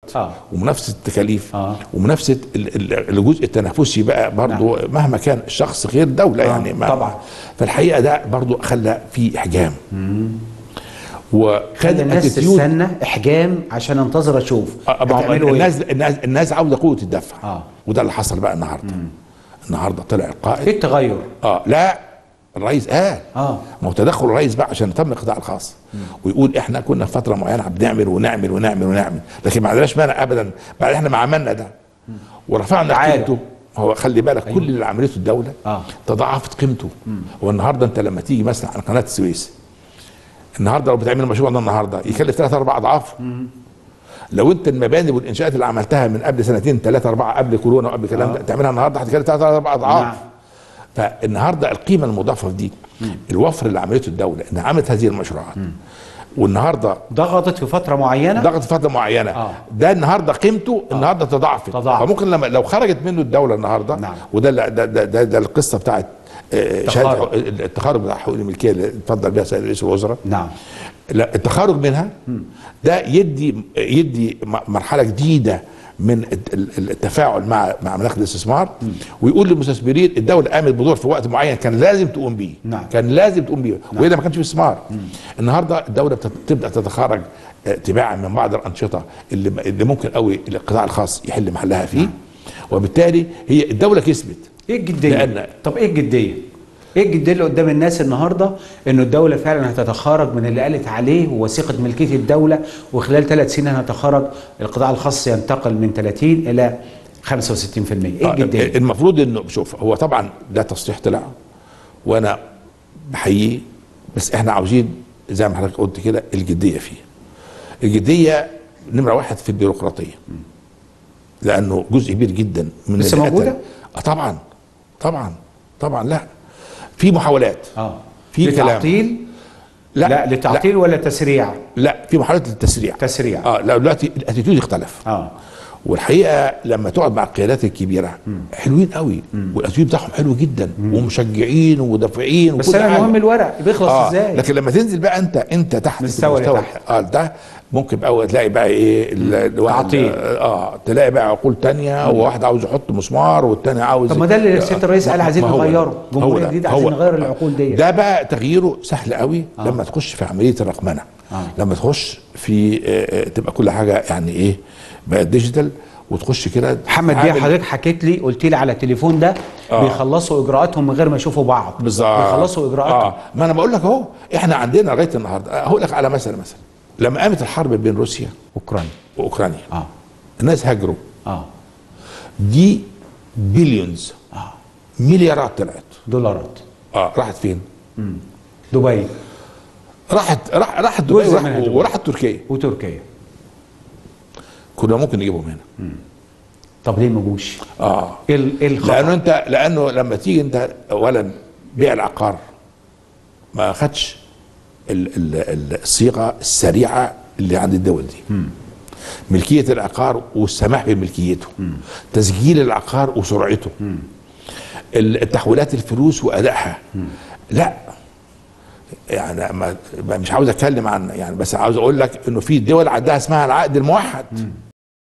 آه. ومنافسه التكاليف آه. ومنافسه ال- ال- الجزء التنافسي بقى برضو نعم. مهما كان الشخص غير دوله آه، يعني ما طبعا. فالحقيقه ده برضو خلى في احجام وخد خلي الناس اتيتيود تستنى احجام عشان انتظر اشوف آه، ما هو هتعملوا ايه الناس الناس الناس عاوزه قوه الدفع آه. وده اللي حصل بقى النهارده النهارده طلع القائد ايه التغير اه لا الرئيس قال اه ما هو تدخل الرئيس بقى عشان تم القطاع الخاص ويقول احنا كنا في فتره معينه بنعمل ونعمل ونعمل ونعمل لكن ما عندناش مانع ابدا بعد احنا ما عملنا ده ورفعنا تعالى. قيمته هو خلي بالك كل اللي عملته الدوله آه. تضاعفت قيمته والنهارده انت لما تيجي مثلا على قناه السويس النهارده لو بتعمل المشروع ده النهارده يكلف ثلاث اربع اضعاف لو انت المباني والانشاءات اللي عملتها من قبل سنتين ثلاثه اربعه قبل كورونا وقبل الكلام ده تعملها النهارده هتكلف ثلاث اربع اضعاف نعم. فالنهارده القيمه المضافه في دي الوفر اللي عملته الدوله انها عملت هذه المشروعات والنهارده ضغطت في فتره معينه ضغط فتره معينه آه. ده النهارده قيمته النهارده تضاعفت تضاعف. فممكن لما لو خرجت منه الدوله النهارده نعم. وده اللي- ده, ده, ده, ده القصه بتاعت آه، التخارج. شهاده حقوق- التخارج بتاع حقوق الملكيه اللي اتفضل بها سيد رئيس الوزراء نعم لا التخارج منها ده يدي يدي م- مرحله جديده من الت- ال- التفاعل مع مع مناخ الاستثمار ويقول للمستثمرين الدوله قامت بدور في وقت معين كان لازم تقوم بيه نعم. كان لازم تقوم بيه والا ما كانش في استثمار النهارده الدوله بتت- تبدا تتخرج آه، تباعا من بعض الانشطه اللي اللي ممكن قوي القطاع الخاص يحل محلها فيه وبالتالي هي الدوله كسبت ايه الجديه لأن- طب ايه الجديه ايه الجديه اللي قدام الناس النهارده انه الدوله فعلا هتتخارج من اللي قالت عليه ووثيقه ملكيه الدوله وخلال ثلاث سنين هتخرج القطاع الخاص ينتقل من 30 الى 65% ايه آه، الجديه المفروض انه شوف هو طبعا ده تصريح طلع وانا بحييه بس احنا عاوزين زي ما حضرتك قلت كده الجديه فيه الجديه نمره واحد في البيروقراطيه لانه جزء كبير جدا من لسه اللي موجودة؟ قتل- اه طبعا طبعا طبعا لا في محاولات اه في كلام. لتعطيل لا لا لتعطيل ولا تسريع لا في محاولات للتسريع تسريع اه لا دلوقتي الاتيتيود اختلف اه والحقيقه لما تقعد مع القيادات الكبيره حلوين قوي والاتيتيود بتاعهم حلو جدا ومشجعين ودافعين بس وكل انا حاجة. المهم الورق بيخلص اه ازاي لكن لما تنزل بقى انت انت تحت مستوى في المستوى لتحت. اه ده ممكن بقى تلاقي بقى ايه ال- الواحد تعطيل. اه تلاقي بقى عقول تانية وواحد عاوز يحط مسمار والتاني عاوز طب ما ده اللي سياده الرئيس قال عايزين ما هو ده. نغيره هو جمهوريه ده. جديده هو عايزين ده. نغير العقول دي ده بقى تغييره سهل قوي آه. لما تخش في عمليه الرقمنه آه. لما تخش في آه، آه، تبقى كل حاجه يعني ايه بقت ديجيتال وتخش كده محمد بيه تتعامل- حضرتك حكيت لي قلت لي على التليفون ده آه. بيخلصوا اجراءاتهم من غير ما يشوفوا بعض بالظبط بيخلصوا اجراءاتهم اه ما انا بقول لك اهو احنا عندنا لغايه النهارده هقول لك على مثل مثلا لما قامت الحرب بين روسيا اوكرانيا واوكرانيا اه الناس هاجروا اه دي بليونز اه مليارات طلعت دولارات اه راحت فين؟ دبي راحت راح راحت دبي جزء وراح- منها دبي. وراحت تركيا وتركيا كنا ممكن نجيبهم هنا طب ليه ما جوش؟ اه ايه ال- ايه الخطأ؟ لانه انت لانه لما تيجي انت اولا بيع العقار ما خدش ال- ال- ال- الصيغه السريعه اللي عند الدول دي ملكيه العقار والسماح بملكيته تسجيل العقار وسرعته ال- التحويلات الفلوس وادائها لا يعني ما ما- مش عاوز اتكلم عن يعني بس عاوز اقول لك انه في دول عندها اسمها العقد الموحد